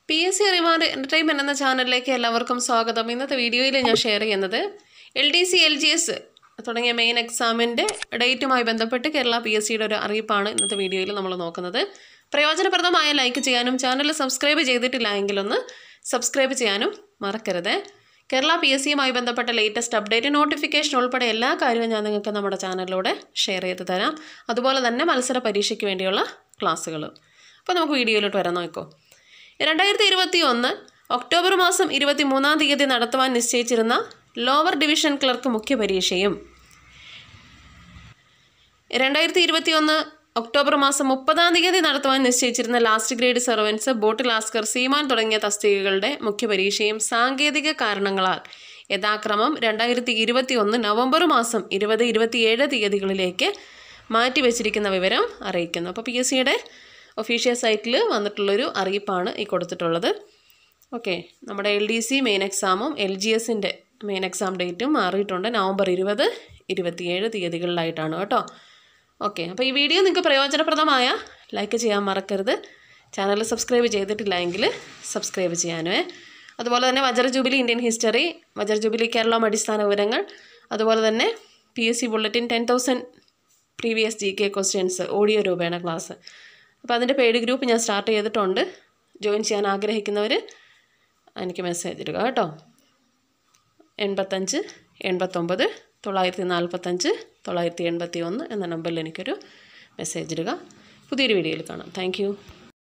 P S C remand entertainment എന്ന ചാനലിലേക്ക് എല്ലാവർക്കും സ്വാഗതം ഇന്നത്തെ വീഡിയോയിൽ ഞാൻ ഷെയർ ചെയ്യുന്നത് L D C L G S തുടങ്ങിയ മെയിൻ എക്സാമിൻ്റെ ഡേറ്റുമായി ബന്ധപ്പെട്ട് കേരള പി എസ് സിയുടെ ഒരു അറിയിപ്പാണ് ഇന്നത്തെ വീഡിയോയിൽ നമ്മൾ നോക്കുന്നത് പ്രയോജനപ്രദമായ ലൈക്ക് ചെയ്യാനും ചാനൽ സബ്സ്ക്രൈബ് ചെയ്തിട്ടില്ല എങ്കിലൊന്ന് സബ്സ്ക്രൈബ് ചെയ്യാനും മറക്കരുത് കേരള പി എസ് സിയുമായി ബന്ധപ്പെട്ട ലേറ്റസ്റ്റ് അപ്ഡേറ്റ് നോട്ടിഫിക്കേഷൻ ഉൾപ്പെടെ എല്ലാ കാര്യവും ഞാൻ നിങ്ങൾക്ക് നമ്മുടെ ചാനലിലൂടെ ഷെയർ ചെയ്ത് തരാം അതുപോലെ തന്നെ മത്സര പരീക്ഷയ്ക്ക് വേണ്ടിയുള്ള ക്ലാസ്സുകൾ അപ്പോൾ നമുക്ക് വീഡിയോയിലോട്ട് വരാൻ നോക്കോ രണ്ടായിരത്തി ഇരുപത്തി ഒന്ന് ഒക്ടോബർ മാസം ഇരുപത്തി മൂന്നാം തീയതി നടത്തുവാൻ നിശ്ചയിച്ചിരുന്ന ലോവർ ഡിവിഷൻ ക്ലർക്ക് മുഖ്യ പരീക്ഷയും രണ്ടായിരത്തി ഇരുപത്തി ഒന്ന് ഒക്ടോബർ മാസം മുപ്പതാം തീയതി നടത്തുവാൻ നിശ്ചയിച്ചിരുന്ന last grade servants boat lascar seaman തുടങ്ങിയ തസ്തികകളുടെ മുഖ്യ പരീക്ഷയും സാങ്കേതിക കാരണങ്ങളാൽ യഥാക്രമം രണ്ടായിരത്തി ഇരുപത്തി ഒന്ന് നവംബർ മാസം ഇരുപത് ഇരുപത്തിയേഴ് തീയതികളിലേക്ക് മാറ്റിവെച്ചിരിക്കുന്ന വിവരം അറിയിക്കുന്നു അപ്പോൾ പി എസ് സിയുടെ ഒഫീഷ്യൽ സൈറ്റിൽ വന്നിട്ടുള്ളൊരു അറിയിപ്പാണ് ഈ കൊടുത്തിട്ടുള്ളത് ഓക്കെ നമ്മുടെ എൽ ഡി സി മെയിൻ എക്സാമും എൽ ജി എസിൻ്റെ മെയിൻ എക്സാം ഡേറ്റും മാറിയിട്ടുണ്ട് നവംബർ ഇരുപത് ഇരുപത്തിയേഴ് തീയതികളിലായിട്ടാണ് കേട്ടോ ഓക്കെ അപ്പോൾ ഈ വീഡിയോ നിങ്ങൾക്ക് പ്രയോജനപ്രദമായ ലൈക്ക് ചെയ്യാൻ മറക്കരുത് ചാനൽ സബ്സ്ക്രൈബ് ചെയ്തിട്ടില്ല എങ്കിൽ സബ്സ്ക്രൈബ് ചെയ്യാനുവേ അതുപോലെ തന്നെ വജ്ര ജൂബിലി ഇന്ത്യൻ ഹിസ്റ്ററി വജ്ര ജൂബിലി കേരളം അടിസ്ഥാന വിവരങ്ങൾ അതുപോലെ തന്നെ P S C bulletin ten thousand previous G K questions audio രൂപേണ ക്ലാസ് അപ്പോൾ അതിൻ്റെ പെയ്ഡ് ഗ്രൂപ്പ് ഞാൻ സ്റ്റാർട്ട് ചെയ്തിട്ടുണ്ട് ജോയിൻ ചെയ്യാൻ ആഗ്രഹിക്കുന്നവർ എനിക്ക് മെസ്സേജ് ഇടുക കേട്ടോ എൺപത്തഞ്ച് എൺപത്തൊമ്പത് തൊള്ളായിരത്തി നാൽപ്പത്തഞ്ച് തൊള്ളായിരത്തി എൺപത്തി ഒന്ന് എന്ന നമ്പറിൽ എനിക്കൊരു മെസ്സേജ് ഇടുക പുതിയൊരു വീഡിയോയിൽ കാണാം താങ്ക്